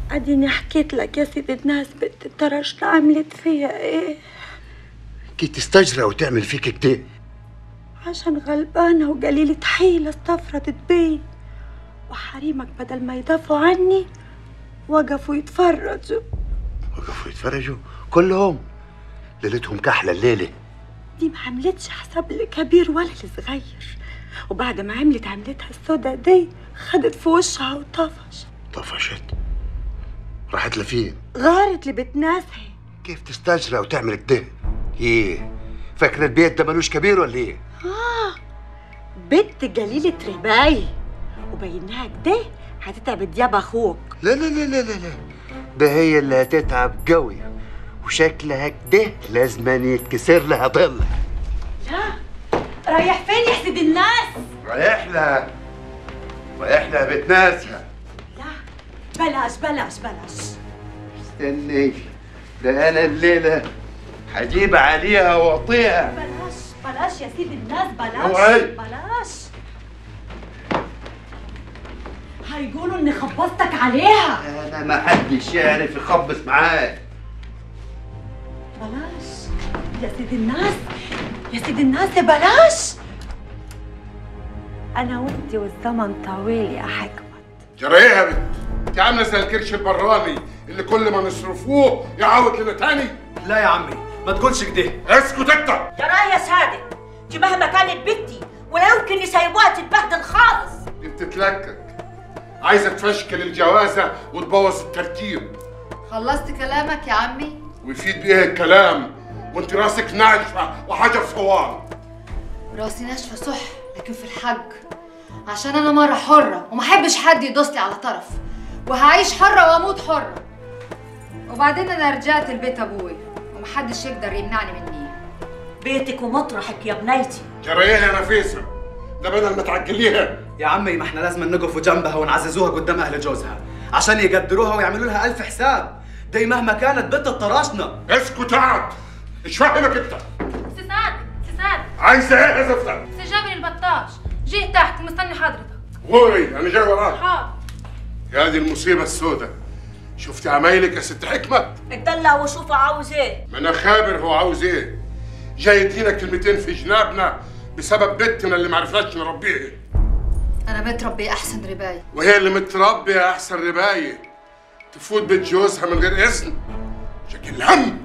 اديني حكيت لك يا سيد الناس بنت الطرشنا عملت فيها ايه كي تستجرى وتعمل فيك كده عشان غلبانة وقليلة حيلة استفردت بي وحريمك بدل ما يدافعوا عني وقفوا يتفرجوا وقفوا يتفرجوا كلهم ليلتهم كحلة الليلة دي ما عملتش حساب الكبير ولا الصغير وبعد ما عملت عملتها السودا دي خدت في وشها وطفش طفشت راحت لفين غارت لبيت ناسها كيف تستجرى وتعمل كده ايه فاكرة البيت ده ملوش كبير ولا ايه آه بنت قليلة رباي وبينها كده هتتعب دياب أخوك لا لا لا لا لا لا ده هي اللي هتتعب قوي وشكلها كده لازم يتكسر لها ضلع لا رايح فين يا سيد الناس رايح لها رايح لها بيت ناسها لا بلاش بلاش بلاش استني ده انا الليله هجيب عليها واعطيها بلاش بلاش يا سيد الناس اوعي. بلاش بلاش هيقولوا اني خبصتك عليها انا ما حدش يعرف يخبص معاك بلاش يا سيد الناس يا سيد الناس بلاش انا وانت والزمن طويل يا حكمة جرى ايه يا بنت؟ انت عامله زي الكرش البراني اللي كل ما نصرفوه يعاود لنا تاني لا يا عمي ما تقولش كده اسكت انت جرايه يا صادق دي مهما كانت بنتي ولا يمكن يسيبوها تتبهدل خالص دي بتتلكك عايزه تفشكل الجوازه وتبوظ الترتيب خلصت كلامك يا عمي ويفيد بايه الكلام وانت راسك ناشفه وحجر صوان راسي ناشفه صح لكن في الحج عشان انا مره حره وما احبش حد يدوس لي على طرف وهعيش حره واموت حره وبعدين انا رجعت لبيت ابوي ومحدش يقدر يمنعني مني بيتك ومطرحك يا بنيتي جرى ايه يا نفيسه؟ ده بدل ما تعجليها يا عمي ما احنا لازم نقف جنبها ونعززوها قدام اهل جوزها عشان يقدروها ويعملوا لها الف حساب دي مهما كانت بنت الطراشنا اسكت اقعد ايش فاهمك انت؟ سي سعد سي سعد عايزه ايه يا زفته؟ سي جابر البطاش جه تحت مستني حضرتك غوري انا جاي وراك حاضر يا دي المصيبه السوداء شفتي عمايلك يا ست حكمه؟ اتدلع وشوف عاوز ايه ما انا خابر هو عاوز ايه جاي يدينا كلمتين في جنابنا بسبب بنتنا اللي ما عرفناش نربيها انا متربي احسن رباية وهي اللي متربيه احسن ربايه تفوت بيت جوزها من غير اذن شكل هم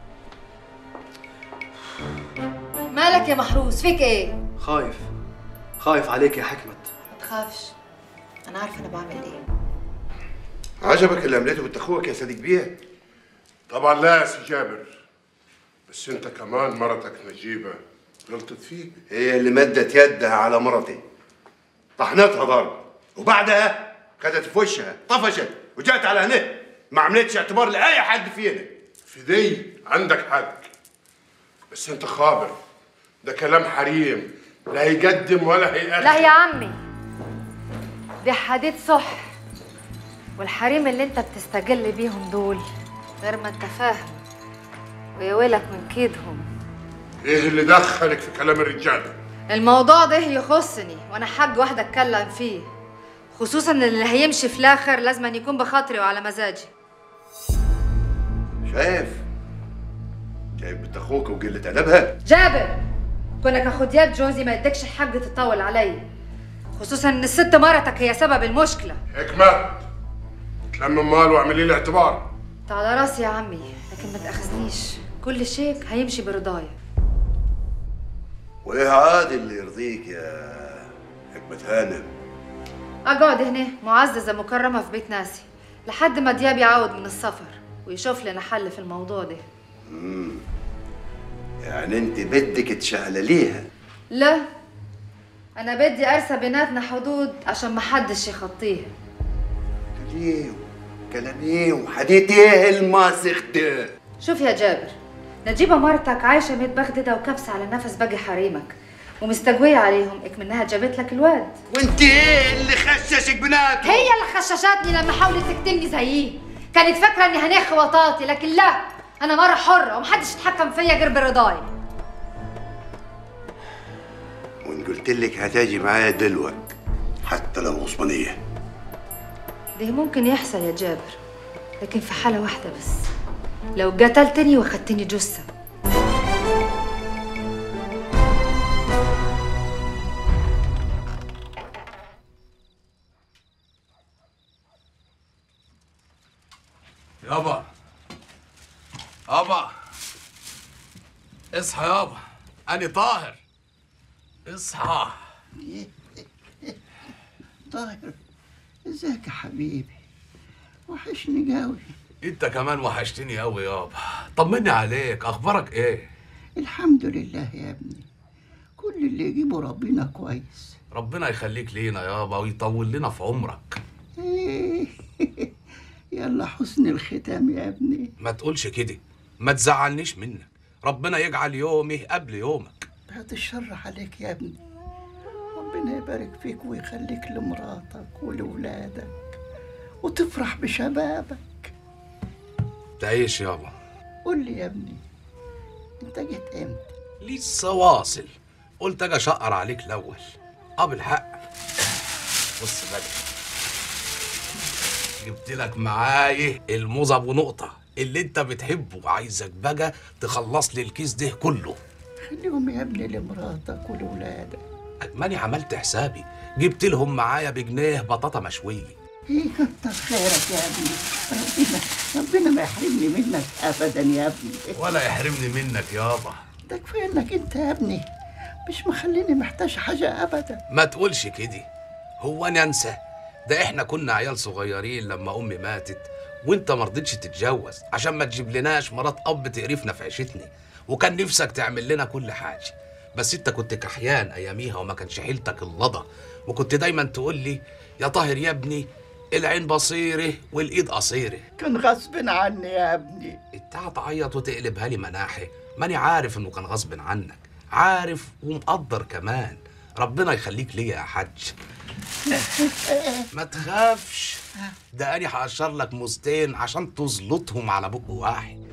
مالك يا محروس فيك ايه خايف خايف عليك يا حكمت ما تخافش انا عارفه انا بعمل ايه عجبك اللي عملته بنت اخوك يا صديق بيه طبعا لا يا سي جابر بس انت كمان مرتك نجيبه غلطت فيك هي اللي مدت يدها على مرتي طحنتها ضرب وبعدها خدت في وشها طفشت وجات على هنا ما عملتش اعتبار لاي حد فينا في دي عندك حق بس انت خابر ده كلام حريم لا هيقدم ولا هيأخر لا يا عمي دي حديد صح والحريم اللي انت بتستجل بيهم دول غير ما انت فاهم ويا ويلك من كيدهم ايه اللي دخلك في كلام الرجاله الموضوع ده يخصني وانا حاج واحده اتكلم فيه خصوصا ان اللي هيمشي في الاخر لازم أن يكون بخاطري وعلى مزاجي شايف شايف بنت اخوك وقله ادبها جابر كونك اخو دياب جوزي ما يدكش الحق تطول علي خصوصا ان الست مرتك هي سبب المشكله حكمه تلم مال واعملي لي اعتبار انت على راسي يا عمي لكن ما تاخذنيش كل شيء هيمشي برضايا وايه عاد اللي يرضيك يا حكمة هانم اقعد هنا معززه مكرمه في بيت ناسي لحد ما دياب يعود من السفر ويشوف لنا حل في الموضوع ده يعني انت بدك تشعلليها لا انا بدي ارسى بيناتنا حدود عشان ما حدش يخطيها ليه كلام ايه وحديث ايه الماسخ ده شوف يا جابر نجيبة مرتك عايشة متبغددة وكبسة على نفس باقي حريمك ومستقوية عليهم اكمنها جابت لك الواد وانت ايه اللي خششك بناتهم هي اللي خششتني لما حاولت تكتمني زيه كانت فاكرة اني هنخ وطاطي لكن لا انا مرة حرة ومحدش يتحكم فيا غير برضاي وان قلت لك هتاجي معايا دلوك حتى لو عثمانيه ده ممكن يحصل يا جابر لكن في حالة واحدة بس لو قتلتني واخدتني جثة يابا يابا اصحى يابا أنا طاهر اصحى طاهر ازيك يا حبيبي وحشني قوي انت كمان وحشتني قوي يابا طمني عليك اخبارك ايه الحمد لله يا ابني كل اللي يجيبه ربنا كويس ربنا يخليك لينا يابا ويطول لنا في عمرك إيه. يلا حسن الختام يا ابني ما تقولش كده ما تزعلنيش منك ربنا يجعل يومي قبل يومك بعد الشر عليك يا ابني ربنا يبارك فيك ويخليك لمراتك ولولادك وتفرح بشبابك تعيش يابا قول لي يا ابني انت جيت امتى لسه واصل قلت اجي اشقر عليك الاول اه بالحق بص بقى جبت لك معايا الموزة ابو نقطة اللي انت بتحبه عايزك بقى تخلص لي الكيس ده كله خليهم يا ابني لمراتك ولولادك ماني عملت حسابي جبت لهم معايا بجنيه بطاطا مشوية ايه كتر خيرك يا ابني ربنا ربنا ما يحرمني منك ابدا يا ابني ولا يحرمني منك يابا ده كفايه انك انت يا ابني مش مخليني محتاج حاجه ابدا ما تقولش كده هو انا انسى ده احنا كنا عيال صغيرين لما امي ماتت وانت ما رضيتش تتجوز عشان ما تجيب لناش مرات اب تقرفنا في عيشتنا وكان نفسك تعمل لنا كل حاجه بس انت كنت كحيان اياميها وما كانش حيلتك اللضا وكنت دايما تقول لي يا طاهر يا ابني العين بصيره والايد قصيره كان غصب عني يا ابني انت هتعيط وتقلبها لي مناحي ماني عارف انه كان غصب عنك عارف ومقدر كمان ربنا يخليك ليا يا حاج ما تخافش ده انا هقشر لك موزتين عشان تزلطهم على بق واحد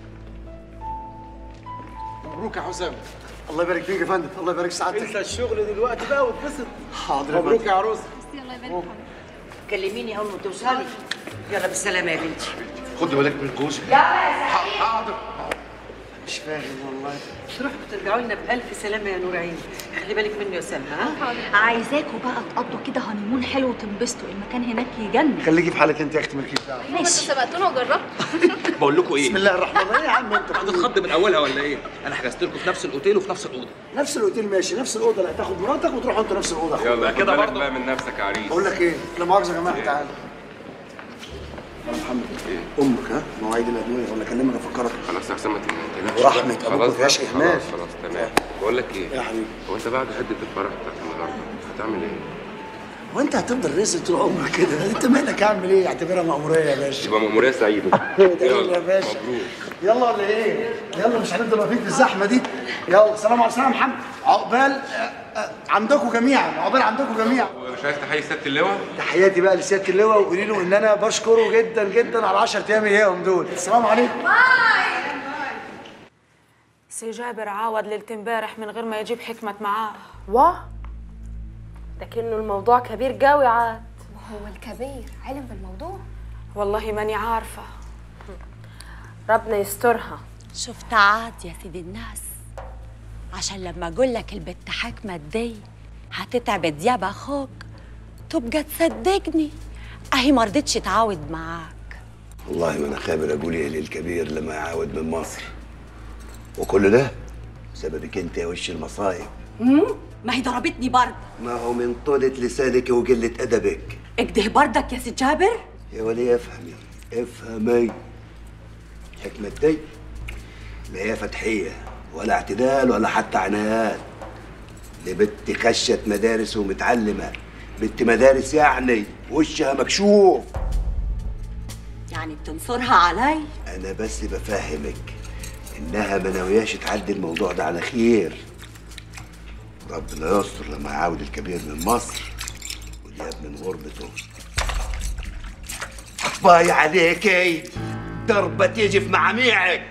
مبروك يا حسام الله يبارك فيك يا فندم الله يبارك سعادتك انسى الشغل دلوقتي بقى واتبسط حاضر يا مبروك فندم يا عروسه الله يبارك كلميني اول ما توصلي يلا بالسلامه يا بنتي خد بالك من الكوسه حاضر مش فاهم والله تروحوا ترجعوا لنا بألف سلامة يا نور عيني خلي بالك مني يا سلمى ها عايزاكوا بقى تقضوا كده هنيمون حلو وتنبسطوا المكان هناك يجنن خليكي في حالك انت يا اختي مالكيش دعوه ماشي سبقتونا وجربتوا بقول لكم ايه بسم الله الرحمن الرحيم يا عم انت هتتخض من اولها ولا ايه انا حجزت لكم في نفس الاوتيل وفي نفس الاوضه نفس الاوتيل ماشي نفس الاوضه لا تاخد مراتك وتروحوا انتوا نفس الاوضه يلا كده برضه بقى من نفسك يا عريس بقول لك ايه لا مؤاخذه يا جماعه تعالى يا محمد امك ها مواعيد الادويه ولا اكلمك افكرك خلاص يا حسام ما تنامش ورحمة أبوك خلاص ما فيهاش بقى، إهمال. خلاص خلاص تمام بقول لك ايه يا حبيبي هو انت بعد حده الفرح بتاعت النهارده هتعمل ايه؟ هو انت هتفضل راسل طول عمرك كده انت مالك اعمل ايه اعتبرها مأموريه يا باشا تبقى مأمورية سعيدة ده يلا يا باشا مبروك يلا ولا ايه يلا مش هنفضل واقفين في الزحمه دي يلا سلام عليكم سلام يا محمد عقبال آه، آه، عندكم جميعا عقبال عندكم جميعا مش عايز تحيي سيادة اللواء؟ تحياتي بقى لسياده اللواء وقولي له ان انا بشكره جدا جدا على 10 ايام اياهم دول السلام عليكم سي جابر عاود ليلة امبارح من غير ما يجيب حكمة معاه واه لكنه الموضوع كبير قوي عاد وهو الكبير علم بالموضوع والله ماني عارفة ربنا يسترها شفت عاد يا سيدي الناس عشان لما اقول لك البت حكمة دي هتتعب دياب اخوك تبقى تصدقني اهي ما رضتش تعاود معاك والله ما انا خابر اقول ايه للكبير لما يعاود من مصر وكل ده بسببك انت يا وش المصايب ما هي ضربتني برد ما هو من طولة لسانك وقلة أدبك اكده بردك يا سي جابر يا ولي افهمي افهمي حكمة دي لا هي فتحية ولا اعتدال ولا حتى عنايات دي بنت خشت مدارس ومتعلمة بنت مدارس يعني وشها مكشوف يعني بتنصرها علي أنا بس بفهمك إنها ما ناوياش تعدي الموضوع ده على خير ربنا يستر لما يعاود الكبير من مصر والياب من غربته باي عليكي ضربة تيجي في معاميعك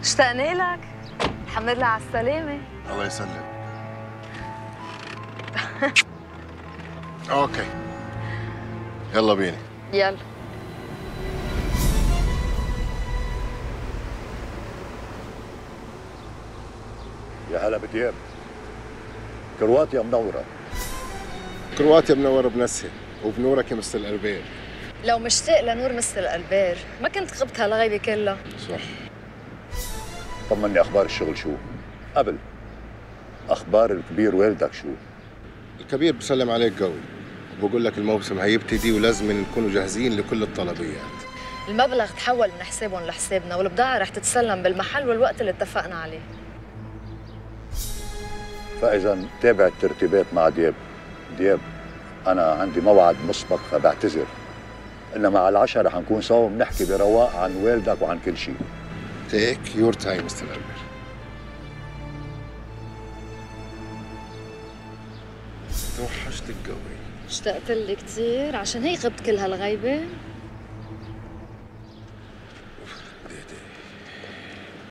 اشتقنا لك الحمد لله على السلامة الله يسلم اوكي يلا بينا يلا يا هلا بدياب كرواتيا منورة كرواتيا منورة بنسها وبنورك يا مستر الأربير لو مشتاق لنور مثل القلبير ما كنت خبت هالغيبة كلها صح طمني أخبار الشغل شو قبل أخبار الكبير والدك شو الكبير بسلم عليك قوي وبقول لك الموسم هيبتدي ولازم نكونوا جاهزين لكل الطلبيات المبلغ تحول من حسابهم لحسابنا والبضاعة رح تتسلم بالمحل والوقت اللي اتفقنا عليه فإذا تابع الترتيبات مع دياب دياب أنا عندي موعد مسبق فبعتذر إنما على العشاء رح نكون سوا بنحكي برواق عن والدك وعن كل شيء تيك يور تايم مستر الأربير توحشتك قوي اشتقت لي كثير عشان هيك غبت كل هالغيبة